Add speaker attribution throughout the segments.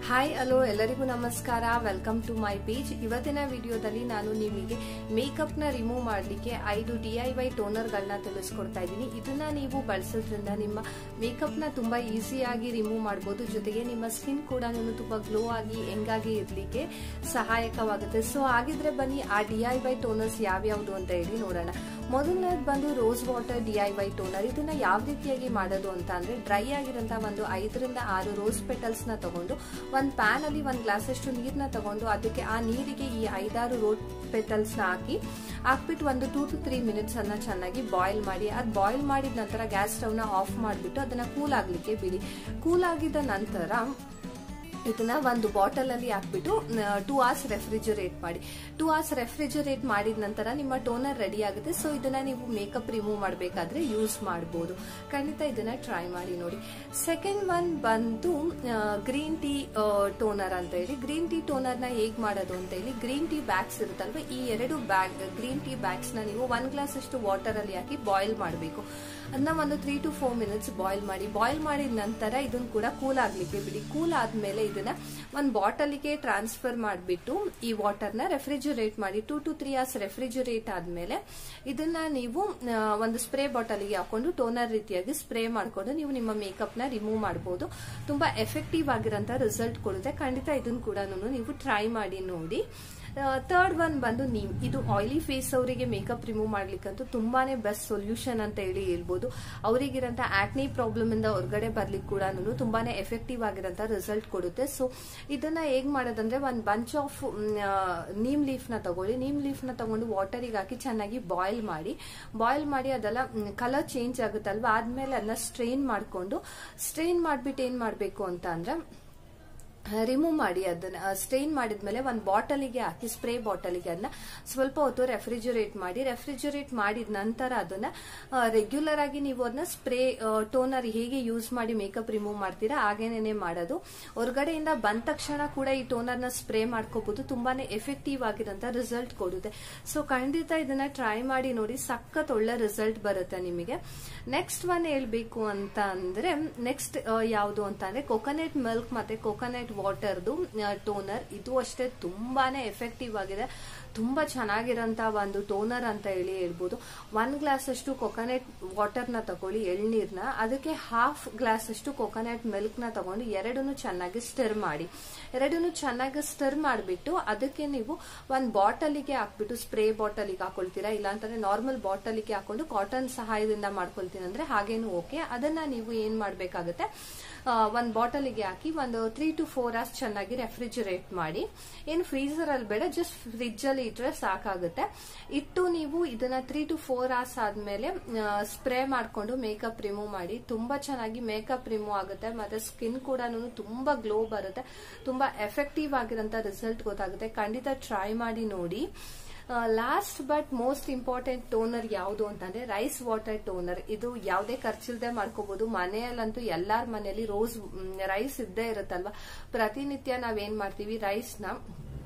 Speaker 1: hi hello ಎಲ್ಲರಿಗೂ ನಮಸ್ಕಾರ welcome to my page ಇವತ್ತಿನ ವಿಡಿಯೋದಲ್ಲಿ ನಾನು ನಿಮಗೆ ಮೇಕಪ್ ನ ರಿಮೂವ್ ಮಾಡಲಿಕ್ಕೆ ಐದು ಡಿ ಐ ವೈ ಟೋನರ್ಗಳನ್ನ ತಿಳಿಸ್ಕೊಡ್ತಾ ಇದ್ದೀನಿ ಇದನ್ನ ನೀವು ಬಳಸೋದ್ರಿಂದ ನಿಮ್ಮ ಮೇಕಪ್ ನ ತುಂಬಾ ಈಸಿಯಾಗಿ ರಿಮೂವ್ ಮಾಡಬಹುದು ಜೊತೆಗೆ ನಿಮ್ಮ ಸ್ಕಿನ್ ಕೂಡ ತುಂಬಾ ಗ್ಲೋ ಆಗಿ ಹೆಂಗಾಗಿ ಇರ್ಲಿಕ್ಕೆ ಸಹಾಯಕವಾಗುತ್ತೆ ಸೊ ಹಾಗಿದ್ರೆ ಬನ್ನಿ ಆ ಡಿ ಐ ವೈ ಟೋನರ್ಸ್ ಯಾವ್ಯಾವುದು ಅಂತ ಹೇಳಿ ನೋಡೋಣ ಮೊದಲನೇದು ಬಂದು rose water D I Y toner ಇದನ್ನ ಯಾವ ರೀತಿಯಾಗಿ ಮಾಡೋದು ಅಂತ ಅಂದ್ರೆ ಡ್ರೈ ಆಗಿರೋಂತ ಒಂದು ಐದರಿಂದ ಆರು ರೋಸ್ ಪೆಟಲ್ಸ್ ನ ತಗೊಂಡು ಒಂದ್ ಪ್ಯಾನ್ ಅಲ್ಲಿ ಒಂದ್ ಗ್ಲಾಸ್ ಅಷ್ಟು ನೀರ್ನ ತಗೊಂಡು ಅದಕ್ಕೆ ಆ ನೀರಿಗೆ ಈ ಐದಾರು ರೋಸ್ ಪೆಟಲ್ಸ್ ನ ಹಾಕಿ ಹಾಕ್ಬಿಟ್ಟು ಒಂದು ಟೂ ಟು ತ್ರೀ ಮಿನಿಟ್ಸ್ ಅನ್ನ ಚೆನ್ನಾಗಿ ಬಾಯ್ಲ್ ಮಾಡಿ ಅದ್ ಬಾಯ್ಲ್ ಮಾಡಿದ ನಂತರ ಗ್ಯಾಸ್ ಸ್ಟವ್ ನ ಆಫ್ ಮಾಡಿಬಿಟ್ಟು ಅದನ್ನ ಕೂಲ್ ಆಗ್ಲಿಕ್ಕೆ ಬಿಡಿ ಕೂಲ್ ಆಗಿದ ನಂತರ ಇದನ್ನ ಒಂದು ಬಾಟಲ್ ಅಲ್ಲಿ ಹಾಕ್ಬಿಟ್ಟು ಟೂ ಅವರ್ಸ್ ರೆಫ್ರಿಜರೇಟ್ ಮಾಡಿ ಟೂ ಅವರ್ಸ್ ರೆಫ್ರಿಜರೇಟ್ ಮಾಡಿದ ನಂತರ ನಿಮ್ಮ ಟೋನರ್ ರೆಡಿ ಆಗುತ್ತೆ ಸೊ ಇದನ್ನ ನೀವು ಮೇಕಪ್ ರಿಮೂವ್ ಮಾಡಬೇಕಾದ್ರೆ ಯೂಸ್ ಮಾಡಬಹುದು ಖಂಡಿತ ಇದನ್ನ ಟ್ರೈ ಮಾಡಿ ನೋಡಿ ಸೆಕೆಂಡ್ ಒನ್ ಬಂದು ಗ್ರೀನ್ ಟೀ ಟೋನರ್ ಅಂತ ಹೇಳಿ ಗ್ರೀನ್ ಟೀ ಟೋನರ್ ನ ಹೇಗ್ ಮಾಡೋದು ಅಂತ ಹೇಳಿ ಗ್ರೀನ್ ಟೀ ಬ್ಯಾಗ್ಸ್ ಇರುತ್ತಲ್ವ ಈ ಎರಡು ಬ್ಯಾಗ್ ಗ್ರೀನ್ ಟೀ ಬ್ಯಾಗ್ಸ್ ನ ನೀವು ಒನ್ ಗ್ಲಾಸ್ ಅಷ್ಟು ವಾಟರ್ ಅಲ್ಲಿ ಹಾಕಿ ಬಾಯ್ಲ್ ಮಾಡಬೇಕು ಅದನ್ನ ಒಂದು three to four minutes boil ಮಾಡಿ ಬಾಯ್ಲ್ ಮಾಡಿದ ನಂತರ ಇದನ್ನ ಕೂಡ ಕೂಲ್ ಆಗ್ಲಿಕ್ಕೆ ಬಿಡಿ ಕೂಲ್ ಆದ್ಮೇಲೆ ಇದನ್ನ ಒಂದು ಬಾಟಲಿಗೆ ಟ್ರಾನ್ಸ್ಫರ್ ಮಾಡಿಬಿಟ್ಟು ಈ ವಾಟರ್ನ ರೆಫ್ರಿಜರೇಟ್ ಮಾಡಿ two to three hours refrigerate ಆದ್ಮೇಲೆ ಇದನ್ನ ನೀವು ಒಂದು ಸ್ಪ್ರೇ ಬಾಟಲಿಗೆ ಹಾಕೊಂಡು ಟೋನರ್ ರೀತಿಯಾಗಿ ಸ್ಪ್ರೇ ಮಾಡ್ಕೊಂಡು ನೀವು ನಿಮ್ಮ ಮೇಕಪ್ ನ ರಿಮೂವ್ ಮಾಡಬಹುದು ತುಂಬಾ ಎಫೆಕ್ಟಿವ್ ಆಗಿರೋಂತ ರಿಸಲ್ಟ್ ಕೊಡುತ್ತೆ ಖಂಡಿತ ಇದನ್ನ ಕೂಡ ನೀವು ಟ್ರೈ ಮಾಡಿ ನೋಡಿ ಥರ್ಡ್ ಒನ್ ಬಂದು ನೀಮ್ ಇದು ಆಯಿಲಿ ಫೇಸ್ ಅವರಿಗೆ ಮೇಕಪ್ ರಿಮೂವ್ ಮಾಡ್ಲಿಕ್ಕಂತೂ ತುಂಬಾನೇ ಬೆಸ್ಟ್ ಸೊಲ್ಯೂಷನ್ ಅಂತ ಹೇಳಿ ಹೇಳ್ಬೋದು ಅವರಿಗಿರಂತ ಆಕ್ನಿ ಪ್ರಾಬ್ಲಮ್ ಇಂದ ಹೊರಗಡೆ ಬರ್ಲಿಕ್ಕೆ ಕೂಡ ತುಂಬಾನೇ ಎಫೆಕ್ಟಿವ್ ಆಗಿರೋಂತ ರಿಸಲ್ಟ್ ಕೊಡುತ್ತೆ ಸೊ ಇದನ್ನ ಹೇಗ್ ಮಾಡೋದಂದ್ರೆ ಒಂದ್ ಬಂಚ್ ಆಫ್ ನೀಮ್ ಲೀಫ್ ನ ತಗೊಳ್ಳಿ ನೀಮ್ ಲೀಫ್ ನ ತಗೊಂಡು ವಾಟರಿಗೆ ಹಾಕಿ ಚೆನ್ನಾಗಿ ಬಾಯ್ಲ್ ಮಾಡಿ ಬಾಯ್ಲ್ ಮಾಡಿ ಅದೆಲ್ಲ ಕಲರ್ ಚೇಂಜ್ ಆಗುತ್ತಲ್ವಾ ಆದ್ಮೇಲೆ ಅದನ್ನ ಸ್ಟ್ರೈನ್ ಮಾಡ್ಕೊಂಡು ಸ್ಟ್ರೈನ್ ಮಾಡ್ಬಿಟ್ಟು ಏನ್ ಮಾಡ್ಬೇಕು ಅಂತ ಅಂದ್ರೆ ರಿಮೂವ್ ಮಾಡಿ ಅದನ್ನ ಸ್ಟೈನ್ ಮಾಡಿದ್ಮೇಲೆ ಒಂದು ಬಾಟಲಿಗೆ ಹಾಕಿ ಸ್ಪ್ರೇ ಬಾಟಲಿಗೆ ಅದನ್ನ ಸ್ವಲ್ಪ ಹೊತ್ತು ರೆಫ್ರಿಜರೇಟ್ ಮಾಡಿ ರೆಫ್ರಿಜರೇಟ್ ಮಾಡಿದ ನಂತರ ಅದನ್ನ ರೆಗ್ಯುಲರ್ ಆಗಿ ನೀವು ಅದನ್ನ ಸ್ಪ್ರೇ ಟೋನರ್ ಹೇಗೆ ಯೂಸ್ ಮಾಡಿ ಮೇಕಪ್ ರಿಮೂವ್ ಮಾಡ್ತೀರಾ ಹಾಗೇನೆ ಮಾಡೋದು ಹೊರಗಡೆಯಿಂದ ಬಂದ ತಕ್ಷಣ ಕೂಡ ಈ ಟೋನರ್ ನ ಸ್ಪ್ರೇ ಮಾಡ್ಕೋಬಹುದು ತುಂಬಾನೇ ಎಫೆಕ್ಟಿವ್ ಆಗಿರೋಂತ ರಿಸಲ್ಟ್ ಕೊಡುತ್ತೆ ಸೊ ಖಂಡಿತ ಇದನ್ನ ಟ್ರೈ ಮಾಡಿ ನೋಡಿ ಸಖತ್ ಒಳ್ಳೆ ರಿಸಲ್ಟ್ ಬರುತ್ತೆ ನಿಮಗೆ ನೆಕ್ಸ್ಟ್ ಒನ್ ಹೇಳ್ಬೇಕು ಅಂತ ಅಂದ್ರೆ ನೆಕ್ಸ್ಟ್ ಯಾವುದು ಅಂತ ಅಂದ್ರೆ ಕೊಕೊನೆಟ್ ಮಿಲ್ಕ್ ಮತ್ತೆ ಕೊಕೊನೆಟ್ ವಾಟರ್ದು ಟೋನರ್ ಇದು ಅಷ್ಟೇ ತುಂಬಾನೇ ಎಫೆಕ್ಟಿವ್ ಆಗಿದೆ ತುಂಬಾ ಚೆನ್ನಾಗಿರೋಂತ ಒಂದು ಟೋನರ್ ಅಂತ ಹೇಳಿ ಹೇಳ್ಬೋದು ಒನ್ ಗ್ಲಾಸ್ ಅಷ್ಟು ಕೊಕೊನೆಟ್ ವಾಟರ್ ನ ತಗೊಳ್ಳಿ ಎಳ್ನೀರ್ನ ಅದಕ್ಕೆ ಹಾಫ್ ಗ್ಲಾಸ್ ಅಷ್ಟು ಕೊಕೊನೆಟ್ ಮಿಲ್ಕ್ ನ ತಗೊಂಡು ಎರಡನ್ನು ಚೆನ್ನಾಗಿ ಸ್ಟಿರ್ ಮಾಡಿ ಎರಡನ್ನು ಚೆನ್ನಾಗಿ ಸ್ಟಿರ್ ಮಾಡಿಬಿಟ್ಟು ಅದಕ್ಕೆ ನೀವು ಒಂದ್ ಬಾಟಲಿಗೆ ಹಾಕ್ಬಿಟ್ಟು ಸ್ಪ್ರೇ ಬಾಟಲಿಗೆ ಹಾಕೊಳ್ತೀರಾ ಇಲ್ಲಾಂತಂದ್ರೆ ನಾರ್ಮಲ್ ಬಾಟಲಿಗೆ ಹಾಕೊಂಡು ಕಾಟನ್ ಸಹಾಯದಿಂದ ಮಾಡ್ಕೊಳ್ತೀನಿ ಅಂದ್ರೆ ಹಾಗೇನು ಓಕೆ ಅದನ್ನ ನೀವು ಏನ್ ಮಾಡ್ಬೇಕಾಗತ್ತೆ ಒಂದ್ ಬಾಟಲಿಗೆ ಹಾಕಿ ಒಂದು ತ್ರೀ ಟು ಫೋರ್ ಅವರ್ಸ್ ಚೆನ್ನಾಗಿ ರೆಫ್ರಿಜರೇಟ್ ಮಾಡಿ ಏನು ಫ್ರೀಸರ್ ಅಲ್ಲಿ ಬೇಡ ಜಸ್ಟ್ ಫ್ರಿಜ್ ಅಲ್ಲಿ ಇಟ್ರೆ ಸಾಕಾಗುತ್ತೆ ಇಟ್ಟು ನೀವು ಇದನ್ನ ತ್ರೀ ಟು ಫೋರ್ ಅವರ್ಸ್ ಆದ್ಮೇಲೆ ಸ್ಪ್ರೇ ಮಾಡ್ಕೊಂಡು ಮೇಕಪ್ ರಿಮೂವ್ ಮಾಡಿ ತುಂಬಾ ಚೆನ್ನಾಗಿ ಮೇಕಪ್ ರಿಮೂವ್ ಆಗುತ್ತೆ ಮತ್ತೆ ಸ್ಕಿನ್ ಕೂಡ ತುಂಬಾ ಗ್ಲೋ ಬರುತ್ತೆ ತುಂಬಾ ಎಫೆಕ್ಟಿವ್ ಆಗಿರೋಂತ ರಿಸಲ್ಟ್ ಗೊತ್ತಾಗುತ್ತೆ ಖಂಡಿತ ಟ್ರೈ ಮಾಡಿ ನೋಡಿ last but most important toner ಯಾವುದು ಅಂತಂದ್ರೆ ರೈಸ್ ವಾಟರ್ ಟೋನರ್ ಇದು ಯಾವುದೇ ಖರ್ಚಿಲ್ದೆ ಮಾಡ್ಕೋಬಹುದು ಮನೆಯಲ್ಲಂತೂ ಎಲ್ಲಾರ ಮನೆಯಲ್ಲಿ ರೋಸ್ ರೈಸ್ ಇದ್ದೇ ಇರುತ್ತಲ್ವಾ ಪ್ರತಿನಿತ್ಯ ನಾವೇನ್ ಮಾಡ್ತೀವಿ ರೈಸ್ ನ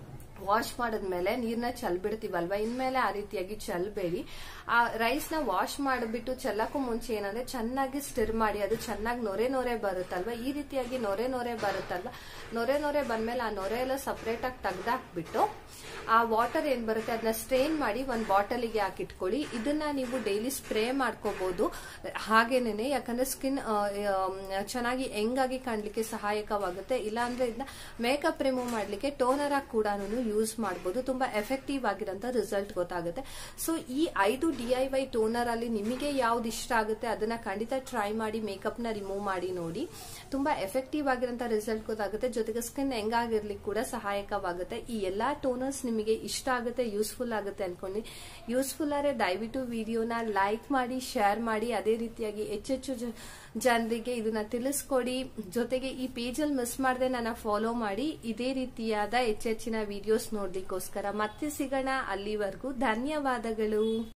Speaker 1: ವಾಶ್ ಮಾಡಿದ್ಮೇಲೆ ನೀರ್ನ ಚೆಲ್ಬಿಡ್ತೀವಲ್ವಾ ಇನ್ಮೇಲೆ ಆ ರೀತಿಯಾಗಿ ಚೆಲ್ಬೇಡಿ ಆ ರೈಸ್ ನ ವಾಶ್ ಮಾಡಿಬಿಟ್ಟು ಚೆಲ್ಲಕ್ಕೂ ಮುಂಚೆ ಏನಂದ್ರೆ ಚೆನ್ನಾಗಿ ಸ್ಟಿರ್ ಮಾಡಿ ಅದು ಚೆನ್ನಾಗಿ ನೊರೆ ನೊರೆ ಬರುತ್ತಲ್ವಾ ಈ ರೀತಿಯಾಗಿ ನೊರೆ ನೊರೆ ಬರುತ್ತಲ್ವಾ ನೊರೆ ನೊರೆ ಬಂದ್ಮೇಲೆ ಆ ನೊರೆ ಎಲ್ಲ ಸಪರೇಟ್ ಆಗಿ ತೆಗ್ದಾಕ್ಬಿಟ್ಟು ಆ ವಾಟರ್ ಏನ್ ಬರುತ್ತೆ ಅದನ್ನ ಸ್ಟ್ರೈನ್ ಮಾಡಿ ಒಂದ್ ಬಾಟಲಿಗೆ ಹಾಕಿಟ್ಕೊಳ್ಳಿ ಇದನ್ನ ನೀವು ಡೈಲಿ ಸ್ಪ್ರೇ ಮಾಡ್ಕೋಬಹುದು ಹಾಗೇನೆ ಯಾಕಂದ್ರೆ ಸ್ಕಿನ್ ಚೆನ್ನಾಗಿ ಹೆಂಗಾಗಿ ಕಾಣ್ಲಿಕ್ಕೆ ಸಹಾಯಕವಾಗುತ್ತೆ ಇಲ್ಲಾಂದ್ರೆ ಇದನ್ನ ಮೇಕಪ್ ರಿಮೂವ್ ಮಾಡ್ಲಿಕ್ಕೆ ಟೋನರ್ ಆಗಿ ಕೂಡ ಯೂಸ್ ಮಾಡಬಹುದು ತುಂಬಾ ಎಫೆಕ್ಟಿವ್ ಆಗಿರೋಂತ ರಿಸಲ್ಟ್ ಗೊತ್ತಾಗುತ್ತೆ ಸೊ ಈ ಐದು ಡಿ ಐ ವೈ ಟೋನರ್ ಅಲ್ಲಿ ನಿಮಗೆ ಯಾವ್ದು ಇಷ್ಟ ಆಗುತ್ತೆ ಅದನ್ನ ಖಂಡಿತ ಟ್ರೈ ಮಾಡಿ ಮೇಕಪ್ ನ ರಿಮೂವ್ ಮಾಡಿ ನೋಡಿ ತುಂಬಾ ಎಫೆಕ್ಟಿವ್ ಆಗಿರೋಂತ ರಿಸಲ್ಟ್ ಗೊತ್ತಾಗುತ್ತೆ ಜೊತೆಗೆ ಸ್ಕಿನ್ ಹೆಂಗಾಗಿರ್ಲಿಕ್ಕೆ ಕೂಡ ಸಹಾಯಕವಾಗುತ್ತೆ ಈ ಎಲ್ಲಾ ಟೋನರ್ಸ್ ನಿಮಗೆ ಇಷ್ಟ ಆಗುತ್ತೆ ಯೂಸ್ಫುಲ್ ಆಗುತ್ತೆ ಅನ್ಕೊಂಡು ಯೂಸ್ಫುಲ್ ಆದ್ರೆ ದಯವಿಟ್ಟು ವಿಡಿಯೋನ ಲೈಕ್ ಮಾಡಿ ಶೇರ್ ಮಾಡಿ ಅದೇ ರೀತಿಯಾಗಿ ಹೆಚ್ಚೆಚ್ಚು ಜನರಿಗೆ ಇದನ್ನ ತಿಳಿಸ್ಕೊಡಿ ಜೊತೆಗೆ ಈ ಪೇಜಲ್ಲಿ ಮಿಸ್ ಮಾಡದೆ ನನ್ನ ಫಾಲೋ ಮಾಡಿ ಇದೇ ರೀತಿಯಾದ ಹೆಚ್ಚೆಚ್ಚಿನ ವಿಡಿಯೋಸ್ ನೋಡ್ಲಿಕ್ಕೋಸ್ಕರ ಮತ್ತೆ ಸಿಗೋಣ ಅಲ್ಲಿವರೆಗೂ ಧನ್ಯವಾದಗಳು